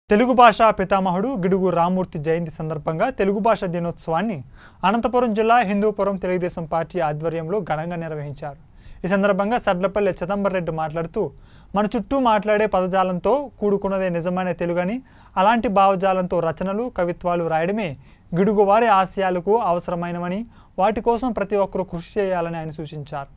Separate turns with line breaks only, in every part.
తెలుగు భాషా పితామహుడు గిడుగు రామూర్తి జయంతి సందర్భంగా తెలుగు భాష దినోత్సవాన్ని అనంతపురం జిల్లా హిందూపురం తెలుగుదేశం పార్టీ ఆధ్వర్యంలో ఘనంగా నిర్వహించారు ఈ సందర్భంగా సడ్లపల్లి చిదంబర్ రెడ్డి మాట్లాడుతూ మన చుట్టూ మాట్లాడే పదజాలంతో కూడుకున్నదే నిజమైన తెలుగని అలాంటి భావజాలంతో రచనలు కవిత్వాలు రాయడమే గిడుగు వారి ఆశయాలకు అవసరమైనవని వాటి కోసం ప్రతి ఒక్కరూ కృషి చేయాలని ఆయన సూచించారు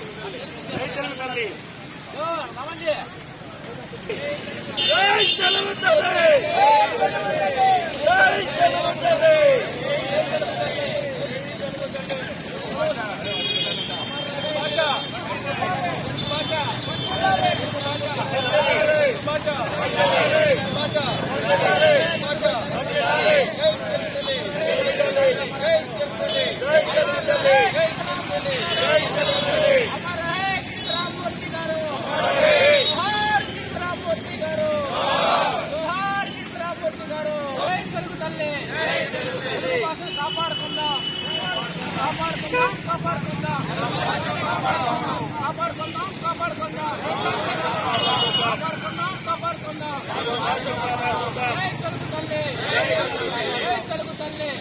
కాపాడుకుందాం కాపాడుకుందాం కాపాడుకుందాం కాపాడుకుందాం కాపాడుకుందాం కాపాడుకుందాం కాపాడుకుందాం జై తెలుగు తల్లి జై తెలుగు తల్లి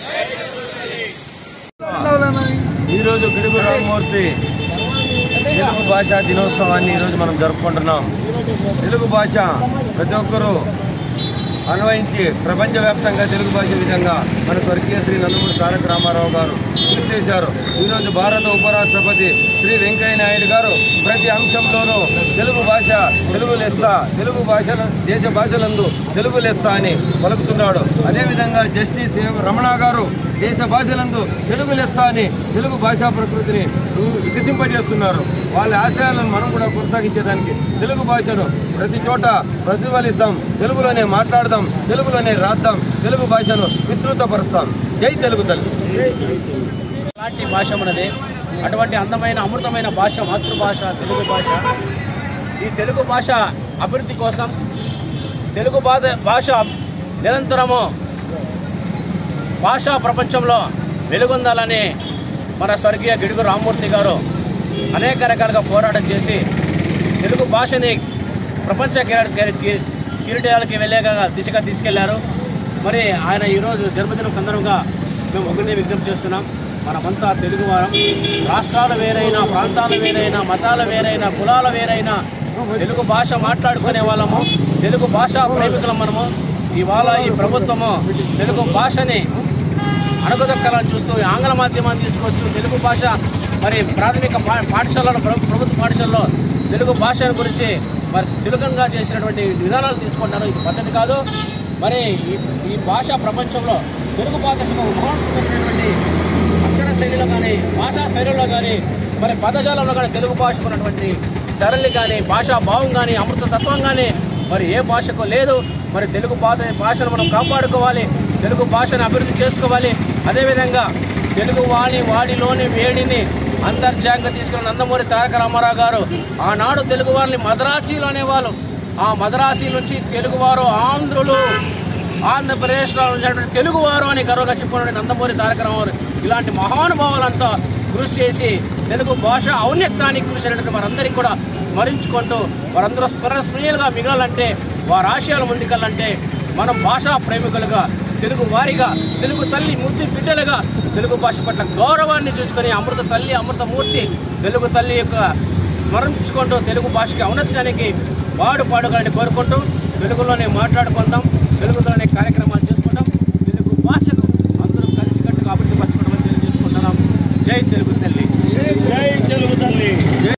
ఈరోజు గిడుగు రామమూర్తి తెలుగు భాష దినోత్సవాన్ని ఈరోజు మనం జరుపుకుంటున్నాం తెలుగు భాష ప్రతి ఒక్కరూ అన్వయించి ప్రపంచవ్యాప్తంగా తెలుగు భాష విధంగా మన స్వర్గీయ శ్రీ నందమూరి తారక రామారావు గారు కృషి చేశారు ఈరోజు భారత ఉపరాష్ట్రపతి శ్రీ వెంకయ్య నాయుడు గారు ప్రతి అంశంలోనూ తెలుగు భాష తెలుగు లెస్స తెలుగు భాషల దేశ భాషలందు తెలుగు లెస్స అని పలుకుతున్నాడు అదేవిధంగా జస్టిస్ ఎం రమణ గారు దేశ భాషలందు తెలుగు లెస్స అని తెలుగు భాషా ప్రకృతిని వికసింపజేస్తున్నారు వాళ్ళ ఆశయాలను మనం కూడా కొనసాగించేదానికి తెలుగు భాషను ప్రతి చోట ప్రతిఫలిస్తాం తెలుగులోనే మాట్లాడదాం తెలుగులోనే రాద్దాం తెలుగు భాషను విస్తృతపరుస్తాం జై తెలుగు తల్లి
అలాంటి భాష మనది అటువంటి అందమైన అమృతమైన భాష మాతృభాష తెలుగు భాష ఈ తెలుగు భాష అభివృద్ధి కోసం తెలుగు భాష భాష నిరంతరము భాషా ప్రపంచంలో వెలుగొందాలని మన స్వర్గీయ గిడుగు రామ్మూర్తి గారు అనేక రకాలుగా పోరాటం చేసి తెలుగు భాషని ప్రపంచ కిర- కిర- కి- కిరీటాలకి వెళ్ళేగా దిశగా తీసుకెళ్లారు మరి ఆయన ఈరోజు జన్మదినం సందర్భంగా మేము ఒకరిని విజ్ఞప్తి చేస్తున్నాం మనమంతా తెలుగువారం రాష్ట్రాలు వేరైనా ప్రాంతాలు వేరైనా మతాలు వేరైనా కులాలు వేరైనా తెలుగు భాష మాట్లాడుకునే వాళ్ళము తెలుగు భాష ప్రేమికులం మనము ఇవాళ ఈ ప్రభుత్వము తెలుగు భాషని అణగదొక్కాలని చూస్తూ ఆంగ్ల మాధ్యమాన్ని తీసుకోవచ్చు తెలుగు భాష మరి ప్రాథమిక పా- పాఠశాలలో ప్రభు- ప్రభుత్వ పాఠశాలలో తెలుగు భాష గురించి మరి చులకంగా చేసినటువంటి విధానాలు తీసుకుంటారు ఇది పద్ధతి కాదు మరి ఈ ఈ భాష ప్రపంచంలో తెలుగు భాష మహోన్నతమైనటువంటి అక్షర శైలిలో కానీ భాషా శైలిలో కానీ మరి పదజాలంలో కానీ తెలుగు భాషకు ఉన్నటువంటి సరళి కానీ భాషా భావం కానీ అమృత తత్వం కానీ మరి ఏ భాషకు లేదు మరి తెలుగు భాష భాషను మనం కాపాడుకోవాలి తెలుగు భాషను అభివృద్ధి చేసుకోవాలి అదేవిధంగా తెలుగు వాణి వాడిలోని వేడిని అంతర్జాంగా తీసుకున్న నందమూరి తారక రామారావు గారు ఆనాడు తెలుగు వారిని మద్రాసీలు అనేవాళ్ళు ఆ మద్రాసీ నుంచి తెలుగువారు ఆంధ్రులు ఆంధ్రప్రదేశ్లో ఉన్నటువంటి తెలుగువారు అని గర్వంగా చెప్పుకున్న నందమూరి తారక రామారావు ఇలాంటి మహానుభావులంతా కృషి చేసి తెలుగు భాష ఔన్నత్యానికి కృషి అయినటువంటి వారందరికీ కూడా స్మరించుకుంటూ వారందరూ స్మరణస్మరణీయులుగా మిగలాలంటే వారి ఆశయాలు ముందుకెళ్ళాలంటే మనం భాషా ప్రేమికులుగా తెలుగు వారిగా తెలుగు తల్లి ముద్దు బిడ్డలుగా తెలుగు భాష పట్ల గౌరవాన్ని చూసుకొని అమృత తల్లి అమృతమూర్తి తెలుగు తల్లి యొక్క స్మరించుకుంటూ తెలుగు భాషకి ఔన్నత్యానికి పాడు పాడుగాలని కోరుకుంటూ తెలుగులోనే మాట్లాడుకుందాం